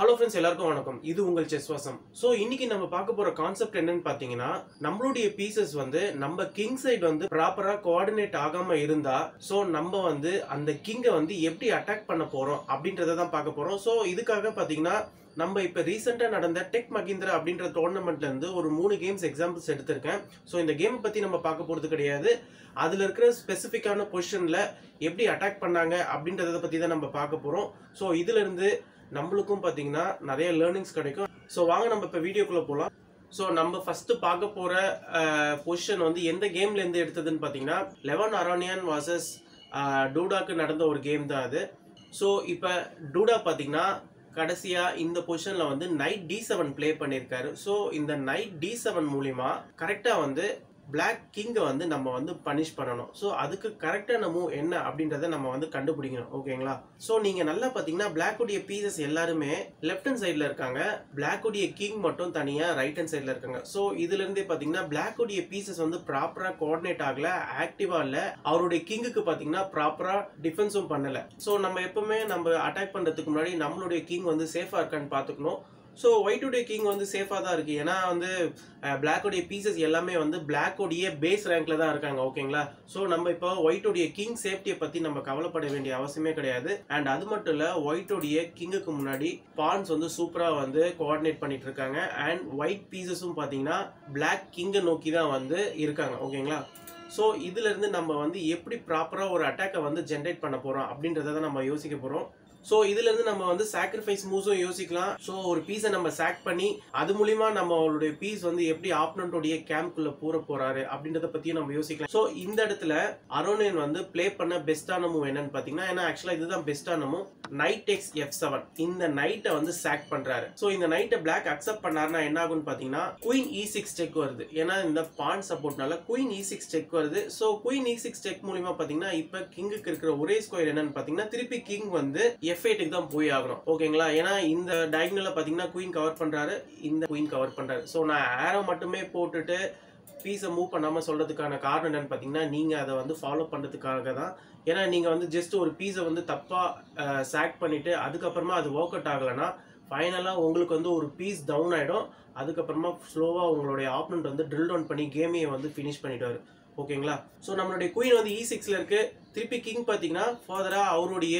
hello friends எல்லாருக்கும் வணக்கம் இது உங்கள் செஸ் வாசம் ஸோ இன்னைக்கு நம்ம பார்க்க போற கான்செப்ட் என்னன்னு பார்த்தீங்கன்னா நம்மளுடைய பீசஸ் வந்து நம்ம கிங் சைடு வந்து ப்ராப்பரா கோஆர்டினேட் ஆகாம இருந்தா ஸோ நம்ம வந்து அந்த கிங்கை வந்து எப்படி அட்டாக் பண்ண போறோம் அப்படின்றத தான் பார்க்க போறோம் ஸோ இதுக்காக பார்த்தீங்கன்னா நம்ம இப்போ ரீசெண்டாக நடந்த டெக் மகிந்திரா அப்படின்ற டோர்னமெண்ட்ல இருந்து ஒரு மூணு கேம்ஸ் எக்ஸாம்பிள்ஸ் எடுத்திருக்கேன் ஸோ இந்த கேமை பற்றி நம்ம பார்க்க போகிறது கிடையாது அதில் இருக்கிற ஸ்பெசிஃபிக்கான பொசிஷனில் எப்படி அட்டாக் பண்ணாங்க அப்படின்றத பற்றி தான் நம்ம பார்க்க போகிறோம் ஸோ இதிலிருந்து நம்மளுக்கும் பார்த்தீங்கன்னா நிறைய லேர்னிங்ஸ் கிடைக்கும் ஸோ வாங்க நம்ம இப்போ வீடியோக்குள்ளே போகலாம் ஸோ நம்ம ஃபர்ஸ்ட் பார்க்க போகிற பொசிஷன் வந்து எந்த கேம்லேருந்து எடுத்ததுன்னு பார்த்தீங்கன்னா லெவன் அரோனியன் வாசஸ் டூடாக்கு நடந்த ஒரு கேம் தான் அது ஸோ இப்போ டூடா பார்த்தீங்கன்னா கடைசியாக இந்த பொசிஷனில் வந்து நைட் டி செவன் ப்ளே பண்ணியிருக்காரு ஸோ இந்த நைட் டி செவன் மூலிமா கரெக்டாக வந்து பிளாக் கிங்கை வந்து நம்ம வந்து பனிஷ் பண்ணணும் ஸோ அதுக்கு கரெக்டான மூவ் என்ன அப்படின்றத நம்ம வந்து கண்டுபிடிக்கணும் ஓகேங்களா ஸோ நீங்கள் நல்லா பார்த்தீங்கன்னா பிளாக்குடைய பீசஸ் எல்லாருமே லெஃப்ட் ஹேண்ட் சைடில் இருக்காங்க பிளாக்குடைய கிங் மட்டும் தனியாக ரைட் ஹேண்ட் சைடில் இருக்காங்க ஸோ இதுலேருந்தே பார்த்தீங்கன்னா பிளாக்குடைய பீசஸ் வந்து ப்ராப்பராக கோஆர்டினேட் ஆகல ஆக்டிவாக இல்லை அவருடைய கிங்குக்கு பார்த்தீங்கன்னா ப்ராப்பராக டிஃபென்ஸும் பண்ணலை ஸோ நம்ம எப்பவுமே நம்ம அட்டாக் பண்ணுறதுக்கு முன்னாடி நம்மளுடைய கிங் வந்து சேஃபாக இருக்கான்னு பார்த்துக்கணும் ஸோ ஒயிட்டுடைய கிங் வந்து சேஃபாக தான் இருக்குது ஏன்னா வந்து பிளாக்குடைய பீசஸ் எல்லாமே வந்து பிளாக்குடைய பேஸ் ரேங்க்ல தான் இருக்காங்க ஓகேங்களா ஸோ நம்ம இப்போ ஒயிட்டுடைய கிங் சேஃப்டியை பற்றி நம்ம கவலைப்பட வேண்டிய அவசியமே கிடையாது அண்ட் அது மட்டும் இல்லை ஒயிட்டுடைய கிங்குக்கு முன்னாடி பான்ஸ் வந்து சூப்பராக வந்து கோஆர்டினேட் பண்ணிட்டு இருக்காங்க அண்ட் ஒயிட் பீசஸும் பார்த்தீங்கன்னா பிளாக் கிங்கை நோக்கி தான் வந்து இருக்காங்க ஓகேங்களா ஸோ இதுலேருந்து நம்ம வந்து எப்படி ப்ராப்பராக ஒரு அட்டாக்கை வந்து ஜென்ரேட் பண்ண போகிறோம் அப்படின்றத தான் நம்ம யோசிக்க போகிறோம் ஸோ இதுலேருந்து நம்ம வந்து சாக்ரிஃபைஸ் மூவ்ஸும் யோசிக்கலாம் ஸோ ஒரு பீஸை நம்ம சாக் பண்ணி அது மூலிமா நம்மளுடைய பீஸ் வந்து எப்படி ஆப்னண்டோடைய கேம்ப்குள்ள பூர போறாரு அப்படின்றத பற்றியும் நம்ம யோசிக்கலாம் ஸோ இந்த இடத்துல அரோனியன் வந்து ப்ளே பண்ண பெஸ்ட்டான மூவ் என்னன்னு பார்த்தீங்கன்னா ஏன்னா ஆக்சுவலாக இதுதான் பெஸ்ட்டான move knight X F seven இந்த நைட்டை வந்து சாக் பண்றாரு ஸோ இந்த நைட்டை பிளாக் அக்செப்ட் பண்ணாருன்னா என்ன ஆகும்னு பார்த்தீங்கன்னா குயின் இ சிக்ஸ் செக் வருது ஏன்னா இந்த பான் சப்போர்ட்னால குயின் இ சிக்ஸ் செக் வருது so queen E six check மூலியமா பார்த்தீங்கன்னா இப்போ கிங்குக்கு இருக்கிற ஒரே ஸ்கொயர் என்னன்னு பார்த்தீங்கன்னா திருப்பி கிங் வந்து எஃப் எயிட்டுக்கு தான் போய் ஆகணும் ஓகேங்களா ஏன்னா இந்த டயக்னல பார்த்தீங்கன்னா குயின் கவர் பண்றாரு இந்த குயின் கவர் பண்றாரு ஸோ நான் ஆரோ மட்டுமே போட்டுட்டு பீஸை மூவ் பண்ணாமல் சொல்கிறதுக்கான காரணம் என்னன்னு பார்த்தீங்கன்னா நீங்கள் அதை வந்து ஃபாலோ பண்ணுறதுக்காக தான் ஏன்னா நீங்கள் வந்து ஜஸ்ட் ஒரு பீஸை வந்து தப்பாக சாக் பண்ணிவிட்டு அதுக்கப்புறமா அது ஒர்க் அவுட் ஆகலைன்னா ஃபைனலாக உங்களுக்கு வந்து ஒரு பீஸ் டவுன் ஆகிடும் அதுக்கப்புறமா ஸ்லோவாக உங்களுடைய ஆப்னண்ட் வந்து ட்ரில் டவுன் பண்ணி கேமையை வந்து ஃபினிஷ் பண்ணிடுவார் ஓகேங்களா ஸோ நம்மளுடைய குயின் வந்து இ சிக்ஸில் இருக்குது திருப்பி கிங் பார்த்தீங்கன்னா ஃபர்தராக அவருடைய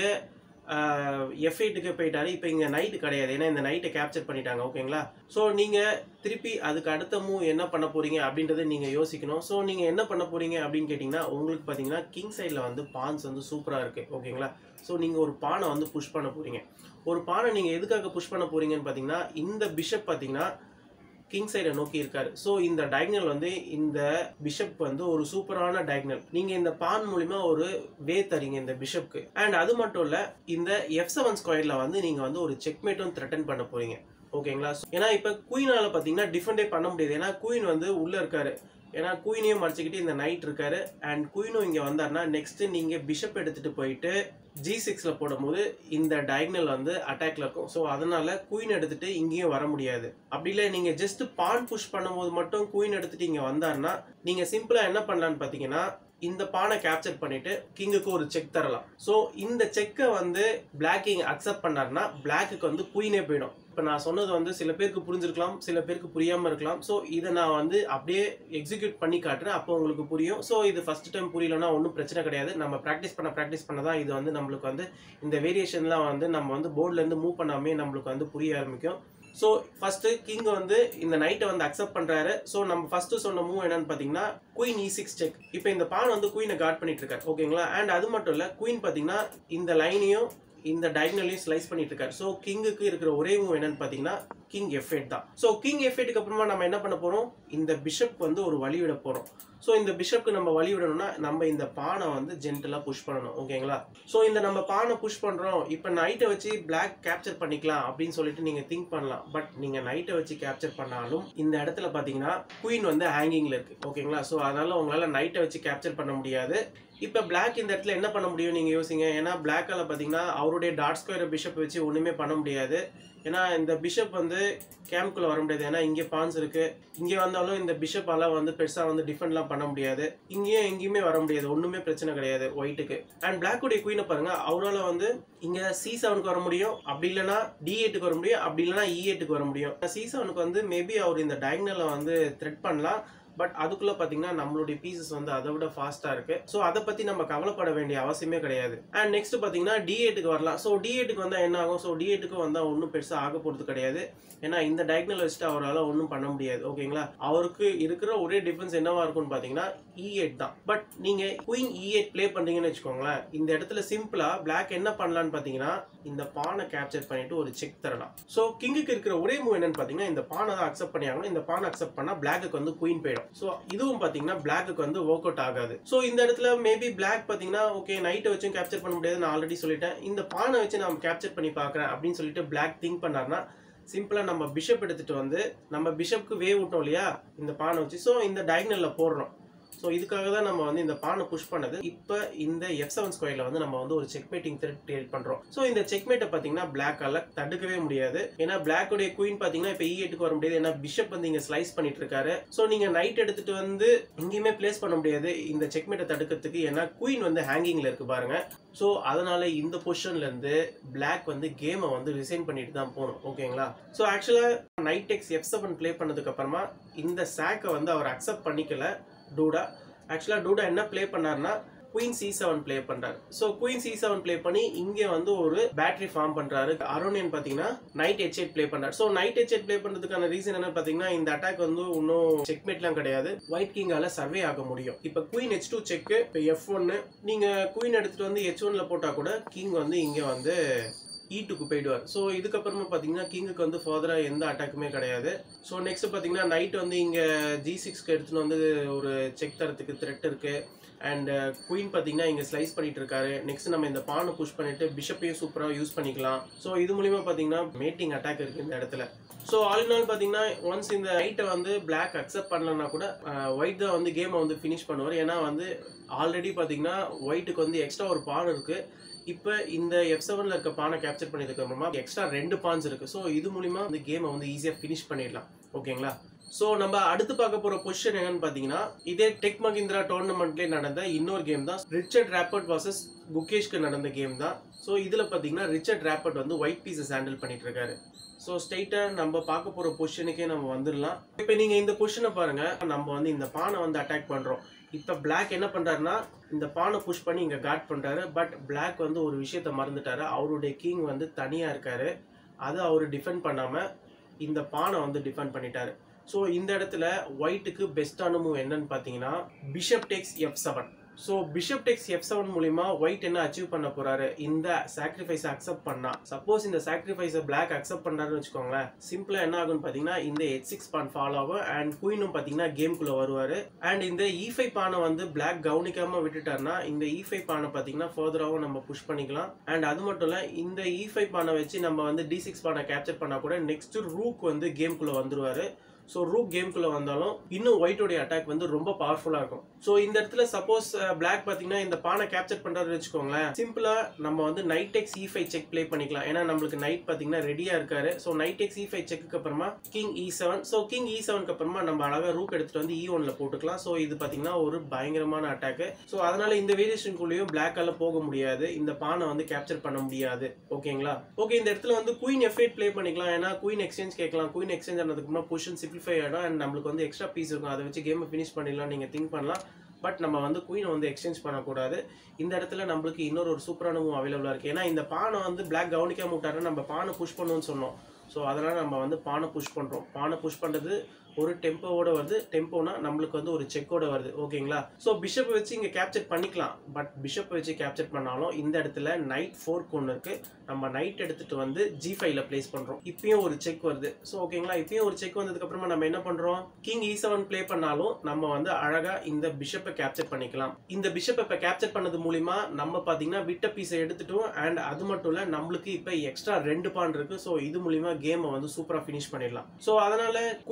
எஃப் எயிட்டுக்கு போயிட்டாரு இப்போ இங்கே நைட்டு கிடையாது ஏன்னா இந்த நைட்டை கேப்சர் பண்ணிட்டாங்க ஓகேங்களா ஸோ நீங்கள் திருப்பி அதுக்கு அடுத்த மூவ் என்ன பண்ண போறீங்க அப்படின்றத நீங்கள் யோசிக்கணும் ஸோ நீங்கள் என்ன பண்ண போறீங்க அப்படின்னு கேட்டிங்கன்னா உங்களுக்கு பார்த்தீங்கன்னா கிங் சைடில் வந்து பான்ஸ் வந்து சூப்பராக இருக்குது ஓகேங்களா ஸோ நீங்கள் ஒரு பானை வந்து புஷ் பண்ண போறீங்க ஒரு பானை நீங்கள் எதுக்காக புஷ் பண்ண போறீங்கன்னு பார்த்தீங்கன்னா இந்த பிஷப் பார்த்தீங்கன்னா கிங் சைடை நோக்கி இருக்காரு ஸோ இந்த டயக்னல் வந்து இந்த பிஷப் வந்து ஒரு சூப்பரான டயக்னல் நீங்க இந்த பான் மூலியமா ஒரு வே தரீங்க இந்த பிஷப்க்கு அண்ட் அது மட்டும் இல்ல இந்த எஃப் செவன் ஸ்கொயர்ல வந்து நீங்க வந்து ஒரு செக்மேட்டும் த்ரெட்டன் பண்ண போறீங்க ஓகேங்களா ஏன்னா இப்ப குயினால பாத்தீங்கன்னா டிஃபெண்டே பண்ண முடியாது ஏன்னா குயின் வந்து உள்ள இருக்காரு ஏன்னா குயினையும் மறைச்சிக்கிட்டு இந்த நைட் இருக்காரு அண்ட் குயினும் இங்க வந்தாருன்னா நெக்ஸ்ட் நீங்க பிஷப் எடுத்துட்டு போயிட்டு ஜி சிக்ஸில் போடும்போது இந்த டயக்னல் வந்து அட்டாக்ல இருக்கும் ஸோ அதனால குயின் எடுத்துட்டு இங்கேயும் வர முடியாது அப்படி இல்லை நீங்கள் ஜஸ்ட் பான் புஷ் பண்ணும்போது மட்டும் குயின் எடுத்துட்டு இங்கே வந்தாருன்னா நீங்கள் சிம்பிளாக என்ன பண்ணலான்னு பார்த்தீங்கன்னா இந்த பானை கேப்சர் பண்ணிட்டு கிங்குக்கு ஒரு செக் தரலாம் ஸோ இந்த செக்கை வந்து பிளாக் கிங் அக்செப்ட் பண்ணாருன்னா பிளாக்குக்கு வந்து குயினே போயிடும் இப்போ நான் சொன்னது வந்து சில பேருக்கு புரிஞ்சிருக்கலாம் சில பேருக்கு புரியாமல் இருக்கலாம் ஸோ இதை நான் வந்து அப்படியே எக்ஸிக்யூட் பண்ணி காட்டுறேன் அப்போ உங்களுக்கு புரியும் ஸோ இது ஃபர்ஸ்ட் டைம் புரியலன்னா ஒன்றும் பிரச்சனை கிடையாது நம்ம ப்ராக்டிஸ் பண்ண ப்ராக்டிஸ் பண்ண தான் இது வந்து நம்மளுக்கு வந்து இந்த வேரியேஷன்லாம் வந்து நம்ம வந்து போர்ட்லேருந்து மூவ் பண்ணாமே நம்மளுக்கு வந்து புரிய ஆரம்பிக்கும் ஸோ ஃபர்ஸ்ட் கிங் வந்து இந்த நைட்டை வந்து அக்செப்ட் பண்றாரு ஸோ நம்ம ஃபர்ஸ்ட் சொன்ன மூவ் என்னன்னு பார்த்தீங்கன்னா குயின் இ சிக்ஸ் செக் இப்போ இந்த பான் வந்து குயினை கார்ட் பண்ணிட்டு இருக்காரு ஓகேங்களா அண்ட் அது மட்டும் இல்லை குயின் பார்த்தீங்கன்னா இந்த லைனையும் இந்த டயக்னலையும் ஸ்லைஸ் பண்ணிட்டு இருக்காரு ஸோ கிங்குக்கு இருக்கிற ஒரே மூவ் என்னன்னு பார்த்தீங்கன்னா கிங் எஃப் எயிட் தான் ஸோ கிங் எஃப் எயிட்டுக்கு அப்புறமா நம்ம என்ன பண்ண போறோம் இந்த பிஷப் வந்து ஒரு வழி விட போறோம் ஸோ இந்த பிஷப்க்கு நம்ம வழி விடணும்னா நம்ம இந்த பானை வந்து ஜென்டலாக புஷ் பண்ணணும் ஓகேங்களா ஸோ இந்த நம்ம பானை புஷ் பண்ணுறோம் இப்போ நைட்டை வச்சு பிளாக் கேப்சர் பண்ணிக்கலாம் அப்படின்னு சொல்லிட்டு நீங்கள் திங்க் பண்ணலாம் பட் நீங்கள் நைட்டை வச்சு கேப்சர் பண்ணாலும் இந்த இடத்துல பார்த்தீங்கன்னா குயின் வந்து ஹேங்கிங்கில் இருக்கு ஓகேங்களா ஸோ அதனால உங்களால் நைட்டை வச்சு கேப்சர் பண்ண முடியாது இப்போ பிளாக் இந்த இடத்துல என்ன பண்ண முடியும் நீங்கள் யோசிங்க ஏன்னா பிளாக்கால பார்த்தீங்கன்னா அவருடைய டாட் ஸ்கொயர் பிஷப் வச்சு ஒன்றுமே பண்ண முடியாது ஏன்னா இந்த பிஷப் வந்து கேம்ப்குள்ள வர முடியாது ஏன்னா இங்கே பான்ஸ் இருக்கு இங்கே வந்தாலும் இந்த பிஷப்பால வந்து பெருசா வந்து டிஃபெண்ட்லாம் பண்ண முடியாது இங்கேயும் எங்கேயுமே வர முடியாது ஒண்ணுமே பிரச்சனை கிடையாது ஒயிட்டுக்கு அண்ட் பிளாக்குடைய குயினை பாருங்க அவரால் வந்து இங்க சி செவனுக்கு வர முடியும் அப்படி இல்லைன்னா டி எட்டுக்கு வர முடியும் அப்படி இல்லைன்னா இ எட்டுக்கு வர முடியும் சி செவனுக்கு வந்து மேபி அவர் இந்த டயக்னலை வந்து த்ரெட் பண்ணலாம் பட் அதுக்குள்ள பாத்தீங்கன்னா நம்மளுடைய பீசஸ் வந்து அதை விட ஃபாஸ்டா இருக்கு ஸோ அதை பத்தி நம்ம கவலைப்பட வேண்டிய அவசியமே கிடையாது அண்ட் நெக்ஸ்ட் பாத்தீங்கன்னா டி எட்டுக்கு வரலாம் ஸோ டி எட்டுக்கு வந்தா என்ன ஆகும் ஸோ டி எட்டுக்கு வந்தா ஒன்றும் பெருசா ஆக போறது கிடையாது ஏன்னா இந்த டயக்னல் வச்சுட்டு அவரால் ஒன்றும் பண்ண முடியாது ஓகேங்களா அவருக்கு இருக்கிற ஒரே டிஃபரன்ஸ் என்னவா இருக்கும்னு பாத்தீங்கன்னா இ எயிட் தான் பட் நீங்க குயின் இ எயிட் ப்ளே பண்றீங்கன்னு வச்சுக்கோங்களேன் இந்த இடத்துல சிம்பிளா பிளாக் என்ன பண்ணலாம்னு பாத்தீங்கன்னா இந்த பானை கேப்சர் பண்ணிட்டு ஒரு செக் தரலாம் ஸோ கிங்குக்கு இருக்கிற ஒரே மூவ் என்னன்னு பாத்தீங்கன்னா இந்த பானை தான் அக்செப்ட் பண்ணியாகணும் இந்த பானை அக்செப்ட் பண்ணா பிளாக்கு வந்து குயின் போயிடும் ஸோ இதுவும் பாத்தீங்கன்னா பிளாக்கு வந்து ஒர்க் அவுட் ஆகாது ஸோ இந்த இடத்துல மேபி பிளாக் பாத்தீங்கன்னா ஓகே நைட்டை வச்சும் கேப்சர் பண்ண முடியாது நான் ஆல்ரெடி சொல்லிட்டேன் இந்த பானை வச்சு நான் கேப்சர் பண்ணி பார்க்கறேன் அப்படின்னு சொல்லிட்டு பிளாக் திங்க் பண்ணாருன்னா சிம்பிளா நம்ம பிஷப் எடுத்துட்டு வந்து நம்ம பிஷப்க்கு வே விட்டோம் இல்லையா இந்த பானை வச்சு ஸோ இந்த டயக்னல்ல போடுறோம் ஸோ இதுக்காக தான் நம்ம வந்து இந்த பானை புஷ் பண்ணது இப்போ இந்த எஃப் செவன் ஸ்கொயர்ல வந்து நம்ம வந்து ஒரு செக் மேட்டிங் த்ரெட் கிரியேட் பண்றோம் ஸோ இந்த செக் மேட்டை பார்த்தீங்கன்னா பிளாக்கால தடுக்கவே முடியாது ஏன்னா பிளாக்குடைய குயின் பார்த்தீங்கன்னா இப்போ இ எட்டுக்கு வர முடியாது ஏன்னா பிஷப் வந்து இங்க ஸ்லைஸ் பண்ணிட்டு இருக்காரு ஸோ நீங்க நைட் எடுத்துட்டு வந்து எங்கேயுமே பிளேஸ் பண்ண முடியாது இந்த செக் மேட்டை தடுக்கிறதுக்கு ஏன்னா குயின் வந்து ஹேங்கிங்ல இருக்கு பாருங்க ஸோ அதனால இந்த பொசிஷன்ல இருந்து பிளாக் வந்து கேமை வந்து ரிசைன் பண்ணிட்டு தான் போகணும் ஓகேங்களா ஸோ ஆக்சுவலா knight X F seven play பண்ணதுக்கு அப்புறமா இந்த சாக்கை வந்து அவர் அக்செப்ட் பண்ணிக்கல டூடா ஆக்சுவலாக டூடா என்ன ப்ளே பண்ணாருன்னா குயின் சி செவன் ப்ளே பண்றாரு so queen C seven play பண்ணி இங்கே வந்து ஒரு பேட்டரி ஃபார்ம் பண்றாரு அரோனியன் பார்த்தீங்கன்னா நைட் ஹெச் எயிட் ப்ளே பண்றாரு so knight H eight play பண்றதுக்கான ரீசன் என்ன பார்த்தீங்கன்னா இந்த அட்டாக் வந்து இன்னும் செக்மேட்லாம் கிடையாது ஒயிட் கிங்கால சர்வே ஆக முடியும் இப்போ குயின் ஹெச் டூ செக் இப்போ எஃப் ஒன்னு நீங்க குயின் எடுத்துட்டு வந்து ஹெச் ஒன்ல போட்டா கூட கிங் வந்து இங்கே வந்து ஈட்டுக்கு போயிடுவார் ஸோ இதுக்கப்புறமா பார்த்தீங்கன்னா கிங்குக்கு வந்து ஃபர்தராக எந்த அட்டாக்குமே கிடையாது ஸோ நெக்ஸ்ட் பார்த்தீங்கன்னா நைட் வந்து இங்கே ஜி சிக்ஸ்க்கு எடுத்துன்னு வந்து ஒரு செக் தரத்துக்கு த்ரெட் இருக்கு அண்ட் குயின் பார்த்தீங்கன்னா இங்கே ஸ்லைஸ் பண்ணிட்டு இருக்காரு நெக்ஸ்ட் நம்ம இந்த பானை புஷ் பண்ணிட்டு பிஷப்பையும் சூப்பராக யூஸ் பண்ணிக்கலாம் ஸோ இது மூலியமா பார்த்தீங்கன்னா மேட்டிங் அட்டாக் இருக்கு இந்த இடத்துல ஸோ ஆல் இன் ஆல் பார்த்தீங்கன்னா ஒன்ஸ் இந்த நைட்டை வந்து பிளாக் அக்செப்ட் பண்ணலன்னா கூட ஒயிட் தான் வந்து கேமை வந்து ஃபினிஷ் பண்ணுவார் ஏன்னா வந்து ஆல்ரெடி பார்த்தீங்கன்னா ஒயிட்டுக்கு வந்து எக்ஸ்ட்ரா ஒரு பான் இருக்கு இப்போ இந்த எஃப் செவன்ல இருக்க பானை கேப்சர் பண்ணதுக்கு அப்புறமா எக்ஸ்ட்ரா ரெண்டு பான்ஸ் இருக்கு ஸோ இது மூலியமா இந்த கேமை வந்து ஈஸியாக ஃபினிஷ் பண்ணிடலாம் ஓகேங்களா ஸோ நம்ம அடுத்து பார்க்க போற பொசிஷன் என்னன்னு பார்த்தீங்கன்னா இதே டெக் மகிந்திரா டோர்னமெண்ட்லேயே நடந்த இன்னொரு கேம் தான் ரிச்சர்ட் ரேப்பர்ட் வர்சஸ் குகேஷ்க்கு நடந்த கேம் தான் ஸோ இதில் பார்த்தீங்கன்னா ரிச்சர்ட் ரேப்பர்ட் வந்து ஒயிட் பீசஸ் ஹேண்டில் பண்ணிட்டு இருக்காரு ஸோ ஸ்ட்ரைட்டாக நம்ம பார்க்க போகிற பொசிஷனுக்கே நம்ம வந்துடலாம் இப்போ நீங்கள் இந்த பொசிஷனை பாருங்க நம்ம வந்து இந்த பானை வந்து அட்டாக் பண்ணுறோம் இப்போ பிளாக் என்ன பண்ணுறாருன்னா இந்த பானை புஷ் பண்ணி இங்கே காட் பண்ணுறாரு பட் பிளாக் வந்து ஒரு விஷயத்த மறந்துட்டாரு அவருடைய கிங் வந்து தனியாக இருக்காரு அதை அவர் டிஃபெண்ட் பண்ணாமல் இந்த பானை வந்து டிஃபெண்ட் பண்ணிட்டாரு ஸோ இந்த இடத்துல ஒயிட்டுக்கு பெஸ்டான மூவ் என்னன்னு பார்த்தீங்கன்னா bishop takes F seven so bishop takes F seven மூலியமா ஒயிட் என்ன அச்சீவ் பண்ண போறாரு இந்த சாக்ரிஃபைஸ் அக்செப்ட் பண்ணா சப்போஸ் இந்த சாக்ரிஃபைஸை பிளாக் அக்செப்ட் பண்றாருன்னு வச்சுக்கோங்களேன் சிம்பிளா என்ன ஆகும்னு பாத்தீங்கன்னா இந்த எச் சிக்ஸ் பான் ஃபாலோ ஆகும் அண்ட் குயினும் பாத்தீங்கன்னா கேம்குள்ள வருவாரு அண்ட் இந்த இ ஃபைவ் பானை வந்து பிளாக் கவனிக்காம விட்டுட்டாருன்னா இந்த இ ஃபைவ் பானை பாத்தீங்கன்னா ஃபர்தராகவும் நம்ம புஷ் பண்ணிக்கலாம் அண்ட் அது மட்டும் இல்ல இந்த இ ஃபைவ் பானை வச்சு நம்ம வந்து டி சிக்ஸ் பானை கேப்சர் பண்ணா கூட நெக்ஸ்ட் ரூக் வந்து கேம்குள்ள வந்துருவாரு ஸோ ரூக் கேம்குள்ள வந்தாலும் இன்னும் ஒயிட்டோடைய அட்டாக் வந்து ரொம்ப பவர்ஃபுல்லா இருக்கும் ஸோ இந்த இடத்துல சப்போஸ் பிளாக் பாத்தீங்கன்னா இந்த பானை கேப்சர் பண்றாருன்னு வச்சுக்கோங்களேன் சிம்பிளா நம்ம வந்து knight X E five check play பண்ணிக்கலாம் ஏன்னா நம்மளுக்கு நைட் பாத்தீங்கன்னா ரெடியா இருக்காரு so knight X E five check அப்புறமா king E seven so king E செவனுக்கு அப்புறமா நம்ம அழகா ரூக் எடுத்துட்டு வந்து இ ஒன்ல போட்டுக்கலாம் ஸோ இது பாத்தீங்கன்னா ஒரு பயங்கரமான அட்டாக் ஸோ அதனால இந்த வேரியேஷனுக்குள்ளேயும் பிளாக்கால போக முடியாது இந்த பானை வந்து கேப்சர் பண்ண முடியாது ஓகேங்களா ஓகே இந்த இடத்துல வந்து குயின் எஃப் எயிட் ப்ளே பண்ணிக்கலாம் ஏன்னா குயின் எக்ஸ்சேஞ்ச் கேட்கலாம் குயின் எக்ஸ்சேஞ்ச் ஆனதுக்கு அப்புறமா பொசிஷன் சிம்பிளிஃபை ஆகிடும் அண்ட் நம்மளுக்கு வந்து எக்ஸ்ட்ரா பீஸ் இருக்கும் அதை வச்சு கேமை ஃபினிஷ் பண்ணிடலாம் நீங்கள் திங்க் பண்ணலாம் பட் நம்ம வந்து குயினை வந்து எக்ஸ்சேஞ்ச் பண்ணக்கூடாது இந்த இடத்துல நம்மளுக்கு இன்னொரு ஒரு சூப்பரான மூவ் அவைலபிளாக இருக்குது ஏன்னா இந்த பானை வந்து பிளாக் கவனிக்காம விட்டாருன்னா நம்ம பானை புஷ் பண்ணுவோம்னு சொன்னோம் ஸோ அதனால் நம்ம வந்து பானை புஷ் பண்ணுறோம் பானை புஷ் பண்ணுறது ஒரு டெம்போவோட வருது டெம்போனா நம்மளுக்கு வந்து ஒரு செக்கோட வருது ஓகேங்களா ஸோ பிஷப் வச்சு இங்கே கேப்சர் பண்ணிக்கலாம் பட் பிஷப் வச்சு கேப்சர் பண்ணாலும் இந்த இடத்துல நைட் ஃபோர்க் ஒன்று இருக்கு நம்ம நைட் எடுத்துட்டு வந்து ஜி ஃபைவ்ல பிளேஸ் பண்றோம் இப்பயும் ஒரு செக் வருது ஸோ ஓகேங்களா இப்பயும் ஒரு செக் வந்ததுக்கு அப்புறமா நம்ம என்ன பண்றோம் கிங் இ செவன் பிளே பண்ணாலும் நம்ம வந்து அழகா இந்த பிஷப்பை கேப்சர் பண்ணிக்கலாம் இந்த பிஷப்பை இப்போ கேப்சர் பண்ணது மூலியமா நம்ம பாத்தீங்கன்னா விட்ட பீஸை எடுத்துட்டோம் அண்ட் அது மட்டும் இல்ல நம்மளுக்கு இப்போ எக்ஸ்ட்ரா ரெண்டு பான் இருக்கு ஸோ இது மூலியமா கேமை வந்து சூப்பரா ஃபினிஷ் பண்ணிடலாம் ஸோ அதனால குயின் எஃப்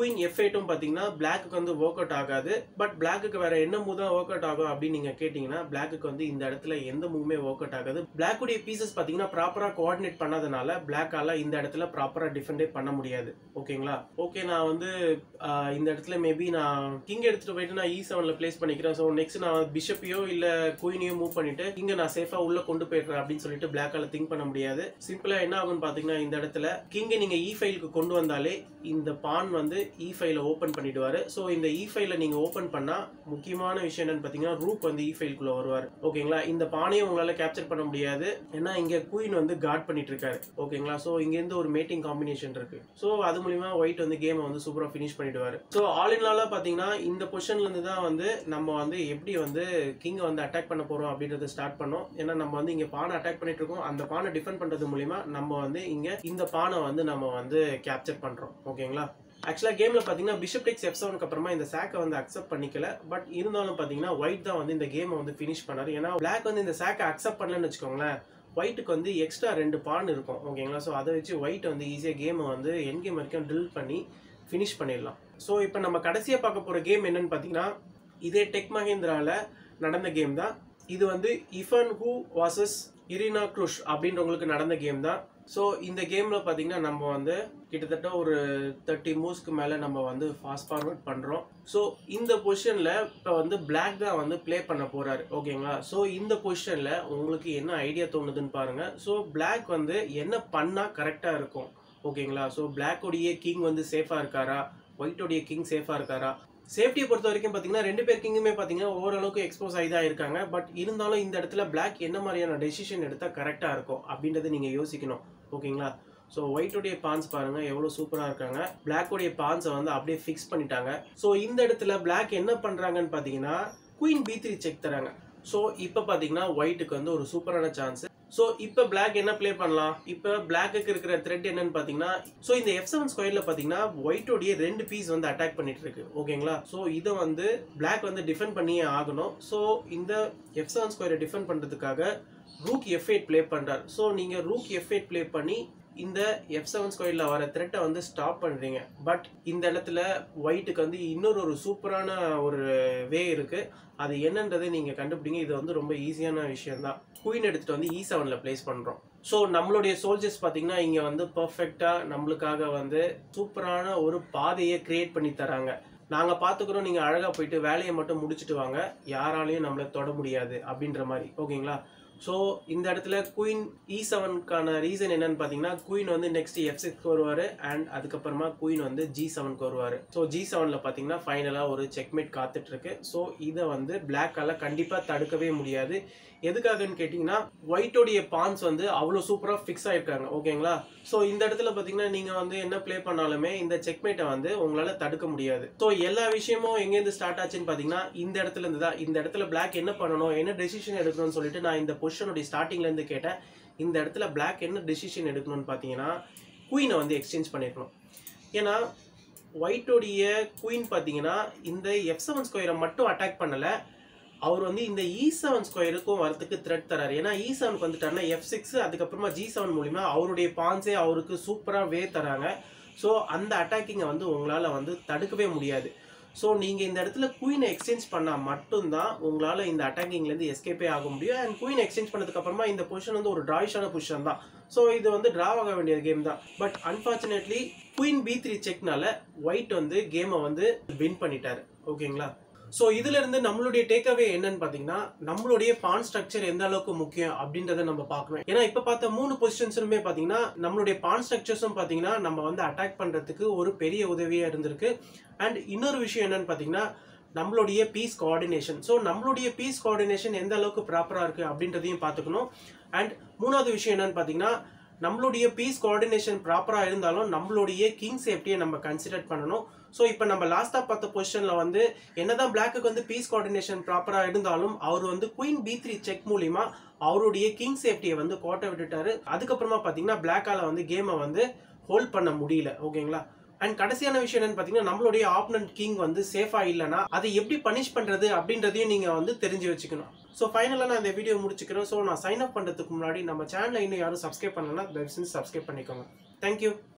மேட்டும் பார்த்தீங்கன்னா பிளாக்கு வந்து ஒர்க் அவுட் ஆகாது பட் பிளாக்கு வேற என்ன மூவ் தான் ஒர்க் அவுட் ஆகும் அப்படின்னு நீங்க கேட்டீங்கன்னா பிளாக்கு வந்து இந்த இடத்துல எந்த மூவுமே ஒர்க் அவுட் ஆகாது பிளாக்குடைய பீசஸ் பார்த்தீங்கன்னா ப்ராப்பரா கோஆர்டினேட் பண்ணாதனால பிளாக்கால இந்த இடத்துல ப்ராப்பரா டிஃபெண்டே பண்ண முடியாது ஓகேங்களா ஓகே நான் வந்து ஆஹ், இந்த இடத்துல மேபி நான் கிங் எடுத்துட்டு போயிட்டு நான் இ செவன்ல பிளேஸ் பண்ணிக்கிறேன் ஸோ நெக்ஸ்ட் நான் பிஷப்பையோ இல்ல குயினையோ மூவ் பண்ணிட்டு இங்க நான் சேஃபா உள்ள கொண்டு போயிடுறேன் அப்படின்னு சொல்லிட்டு பிளாக்கால திங்க் பண்ண முடியாது சிம்பிளா என்ன ஆகும்னு பாத்தீங்கன்னா இந்த இடத்துல கிங்கை நீங்க இ ஃபைலுக்கு கொண்டு வந்தாலே இந்த பான் வந்து இ ஃபைல ஓபன் பண்ணிடுவாரு ஸோ இந்த இ ஃபைல நீங்க ஓபன் பண்ணா முக்கியமான விஷயம் என்னன்னு பாத்தீங்கன்னா ரூக் வந்து இ ஃபைலுக்குள்ள வருவார் ஓகேங்களா இந்த பானையும் உங்களால கேப்சர் பண்ண முடியாது ஏன்னா இங்க குயின் வந்து கார்ட் பண்ணிட்டு இருக்காரு ஓகேங்களா ஸோ இங்க இருந்து ஒரு மேட்டிங் காம்பினேஷன் இருக்கு ஸோ அது மூலியமா ஒயிட் வந்து கேமை வந்து சூப்பரா ஃபினிஷ் பண்ணிடுவாரு ஸோ ஆல் இன் ஆலா பாத்தீங்கன்னா இந்த பொசிஷன்ல இருந்து தான் வந்து நம்ம வந்து எப்படி வந்து கிங்கை வந்து அட்டாக் பண்ண போறோம் அப்படின்றத ஸ்டார்ட் பண்ணோம் ஏன்னா நம்ம வந்து இங்க பானை அட்டாக் பண்ணிட்டு இருக்கோம் அந்த பானை டிஃபெண்ட் பண்றது மூலியமா நம்ம வந்து இங்க இந்த பானை வந்து நம்ம வந்து கேப்சர் பண்றோம் ஓகேங்களா ஆக்சுவலாக கேமில் பார்த்தீங்கன்னா பிஷப் டெக்ஸ் எஃப் செவனுக்கு அப்புறமா இந்த சாக்கை வந்து அக்செப்ட் பண்ணிக்கல பட் இருந்தாலும் பார்த்தீங்கன்னா ஒயிட் தான் வந்து இந்த கேமை வந்து ஃபினிஷ் பண்ணாரு ஏன்னா பிளாக் வந்து இந்த சாக்கை அக்செப்ட் பண்ணலன்னு வச்சுக்கோங்களேன் ஒயிட்டுக்கு வந்து எக்ஸ்ட்ரா ரெண்டு பான் இருக்கும் ஓகேங்களா ஸோ அதை வச்சு ஒயிட் வந்து ஈஸியாக கேமை வந்து என் கேம் வரைக்கும் ட்ரில் பண்ணி ஃபினிஷ் பண்ணிடலாம் ஸோ இப்போ நம்ம கடைசியாக பார்க்க போகிற கேம் என்னன்னு பார்த்தீங்கன்னா இதே டெக் மஹேந்திராவில் நடந்த கேம் தான் இது வந்து இஃபன் ஹூ வாசஸ் இரினா க்ருஷ் அப்படின்றவங்களுக்கு நடந்த கேம் தான் ஸோ இந்த கேமில் பார்த்தீங்கன்னா நம்ம வந்து கிட்டத்தட்ட ஒரு தேர்ட்டி மூவ்ஸ்க்கு மேலே நம்ம வந்து ஃபாஸ்ட் ஃபார்வர்ட் பண்ணுறோம் ஸோ இந்த பொசிஷனில் இப்போ வந்து Black தான் வந்து ப்ளே பண்ண போகிறாரு ஓகேங்களா ஸோ இந்த பொசிஷனில் உங்களுக்கு என்ன ஐடியா தோணுதுன்னு பாருங்கள் ஸோ Black வந்து என்ன பண்ணால் கரெக்டாக இருக்கும் ஓகேங்களா ஸோ பிளாக்கோடைய கிங் வந்து சேஃபாக இருக்காரா ஒயிட்டோடைய கிங் சேஃபாக இருக்காரா சேஃப்டியை பொறுத்த வரைக்கும் பார்த்தீங்கன்னா ரெண்டு பேர் கிங்குமே பார்த்தீங்கன்னா ஓரளவுக்கு எக்ஸ்போஸ் ஆகி தான் இருக்காங்க பட் இருந்தாலும் இந்த இடத்துல Black என்ன மாதிரியான டெசிஷன் எடுத்தால் கரெக்டாக இருக்கும் அப்படின்றத நீங்கள் யோசிக்கணும் ஓகேங்களா ஸோ ஒயிட்டோடைய பான்ஸ் பாருங்க எவ்வளோ சூப்பராக இருக்காங்க பிளாக்கோடைய பான்ஸை வந்து அப்படியே ஃபிக்ஸ் பண்ணிட்டாங்க ஸோ இந்த இடத்துல Black என்ன பண்ணுறாங்கன்னு பார்த்தீங்கன்னா குயின் பி த்ரீ செக் தராங்க ஸோ இப்போ பார்த்தீங்கன்னா ஒயிட்டுக்கு வந்து ஒரு சூப்பரான சான்ஸ் ஸோ இப்போ Black என்ன ப்ளே பண்ணலாம் இப்போ பிளாக்குக்கு இருக்கிற த்ரெட் என்னன்னு பார்த்தீங்கன்னா ஸோ இந்த எஃப் செவன் ஸ்கொயரில் பார்த்தீங்கன்னா ஒயிட்டோடைய ரெண்டு பீஸ் வந்து அட்டாக் பண்ணிட்டு இருக்கு ஓகேங்களா ஸோ இதை வந்து Black வந்து டிஃபெண்ட் பண்ணியே ஆகணும் ஸோ இந்த எஃப் செவன் ஸ்கொயரை டிஃபெண்ட் பண்ணுறதுக்காக ரூக் எஃப் எயிட் ப்ளே பண்ணுறாரு ஸோ நீங்கள் ரூக் எஃப் எயிட் ப்ளே பண்ணி இந்த எஃப் செவன் ஸ்கொயரில் வர த்ரெட்டை வந்து ஸ்டாப் பண்ணுறீங்க பட் இந்த இடத்துல ஒயிட்டுக்கு வந்து இன்னொரு ஒரு சூப்பரான ஒரு வே இருக்குது அது என்னன்றதை நீங்கள் கண்டுபிடிங்க இது வந்து ரொம்ப ஈஸியான விஷயம் தான் குயின் எடுத்துகிட்டு வந்து இ செவனில் ப்ளேஸ் பண்ணுறோம் ஸோ நம்மளுடைய சோல்ஜர்ஸ் பார்த்தீங்கன்னா இங்கே வந்து பர்ஃபெக்டாக நம்மளுக்காக வந்து சூப்பரான ஒரு பாதையை கிரியேட் பண்ணி தராங்க நாங்கள் பார்த்துக்குறோம் நீங்கள் அழகாக போயிட்டு வேலையை மட்டும் முடிச்சுட்டு வாங்க யாராலையும் நம்மளை தொட முடியாது அப்படின்ற மாதிரி ஓகேங்களா ஸோ இந்த இடத்துல குயின் இ செவனுக்கான ரீசன் என்னன்னு பார்த்தீங்கன்னா குயின் வந்து நெக்ஸ்ட் எஃப் சிக்ஸ்க்கு வருவார் அண்ட் அதுக்கப்புறமா குயின் வந்து ஜி செவனுக்கு வருவார் ஸோ ஜி செவனில் பார்த்தீங்கன்னா ஃபைனலாக ஒரு செக்மேட் காத்துட்டு இருக்கு ஸோ இதை வந்து பிளாக்கால கண்டிப்பாக தடுக்கவே முடியாது எதுக்காகன்னு கேட்டிங்கன்னா ஒயிட்டோடைய பான்ஸ் வந்து அவ்வளோ சூப்பராக ஃபிக்ஸ் ஆயிருக்காங்க ஓகேங்களா ஸோ இந்த இடத்துல பார்த்தீங்கன்னா நீங்கள் வந்து என்ன ப்ளே பண்ணாலுமே இந்த செக்மேட்டை வந்து உங்களால் தடுக்க முடியாது ஸோ எல்லா விஷயமும் எங்கேருந்து ஸ்டார்ட் ஆச்சுன்னு பார்த்தீங்கன்னா இந்த இடத்துல இருந்து தான் இந்த இடத்துல Black என்ன பண்ணணும் என்ன டெசிஷன் எடுக்கணும்னு சொல்லிட்டு நான் இந்த பொசிஷனுடைய ஸ்டார்டிங்லேருந்து கேட்டேன் இந்த இடத்துல Black என்ன டெசிஷன் எடுக்கணும்னு பார்த்தீங்கன்னா குயினை வந்து எக்ஸ்சேஞ்ச் பண்ணிருக்கணும் ஏன்னா ஒயிட்டோடைய குயின் பார்த்தீங்கன்னா இந்த எஃப் செவன் ஸ்கொயரை மட்டும் அட்டாக் பண்ணலை அவர் வந்து இந்த இ செவன் ஸ்கொயருக்கும் வரதுக்கு த்ரெட் தராரு ஏன்னா இ செவனுக்கு வந்துட்டாருன்னா எஃப் சிக்ஸ் அதுக்கப்புறமா ஜி செவன் மூலிமா அவருடைய பான்ஸே அவருக்கு சூப்பராக வே தராங்க ஸோ அந்த அட்டாக்கிங்கை வந்து உங்களால் வந்து தடுக்கவே முடியாது ஸோ நீங்கள் இந்த இடத்துல குயினை எக்ஸ்சேஞ்ச் பண்ணால் மட்டும்தான் உங்களால் இந்த அட்டாக்கிங்லேருந்து எஸ்கேப்பே ஆக முடியும் அண்ட் குயின் எக்ஸ்சேஞ்ச் பண்ணதுக்கு அப்புறமா இந்த பொசிஷன் வந்து ஒரு டிராயிஷான பொசிஷன் தான் ஸோ இது வந்து டிரா ஆக வேண்டிய கேம் தான் but unfortunately queen B three செக்னால ஒயிட் வந்து கேமை வந்து வின் பண்ணிட்டாரு ஓகேங்களா ஸோ இதுல இருந்து நம்மளுடைய டேக்அவே என்னன்னு பாத்தீங்கன்னா நம்மளுடைய பான் ஸ்ட்ரக்சர் எந்த அளவுக்கு முக்கியம் அப்படின்றத நம்ம பார்க்கணும் ஏன்னா இப்ப பார்த்த மூணு பொசிஷன்ஸுமே பாத்தீங்கன்னா நம்மளுடைய பான் ஸ்ட்ரக்சர்ஸும் பாத்தீங்கன்னா நம்ம வந்து அட்டாக் பண்றதுக்கு ஒரு பெரிய உதவியா இருந்திருக்கு அண்ட் இன்னொரு விஷயம் என்னன்னு பாத்தீங்கன்னா நம்மளுடைய பீஸ் கோஆர்டினேஷன் ஸோ நம்மளுடைய பீஸ் கோஆர்டினேஷன் எந்த அளவுக்கு ப்ராப்பராக இருக்குது அப்படின்றதையும் பார்த்துக்கணும் அண்ட் மூணாவது விஷயம் என்னன்னு பார்த்தீங்கன்னா நம்மளுடைய பீஸ் கோஆர்டினேஷன் ப்ராப்பராக இருந்தாலும் நம்மளுடைய கிங் சேஃப்டியை நம்ம கன்சிடர் பண்ணணும் ஸோ இப்போ நம்ம லாஸ்ட்டாக பார்த்த பொசிஷனில் வந்து என்னதான் பிளாக்குக்கு வந்து பீஸ் கோஆர்டினேஷன் ப்ராப்பராக இருந்தாலும் அவர் வந்து குயின் பி த்ரீ செக் மூலிமா அவருடைய கிங் சேஃப்டியை வந்து கோட்டை விட்டுட்டாரு அதுக்கப்புறமா பார்த்தீங்கன்னா பிளாக்கால வந்து கேமை வந்து ஹோல்ட் பண்ண முடியல ஓகேங்களா அண்ட் கடைசியான விஷயம் என்னன்னு பார்த்தீங்கன்னா நம்மளுடைய ஆப்னன்ட் கிங் வந்து சேஃபாக இல்லைன்னா அதை எப்படி பனிஷ் பண்ணுறது அப்படின்றதையும் நீங்கள் வந்து தெரிஞ்சு வச்சுக்கணும் ஸோ ஃபைனலாக நான் இந்த வீடியோ முடிச்சுக்கிறேன் ஸோ நான் சைன் அப் பண்ணுறதுக்கு முன்னாடி நம்ம சேனலை இன்னும் யாரும் சப்ஸ்கிரைப் பண்ணலன்னா தயவு செஞ்சு சப்ஸ்கிரைப் பண்ணிக்கோங்க தேங்க்யூ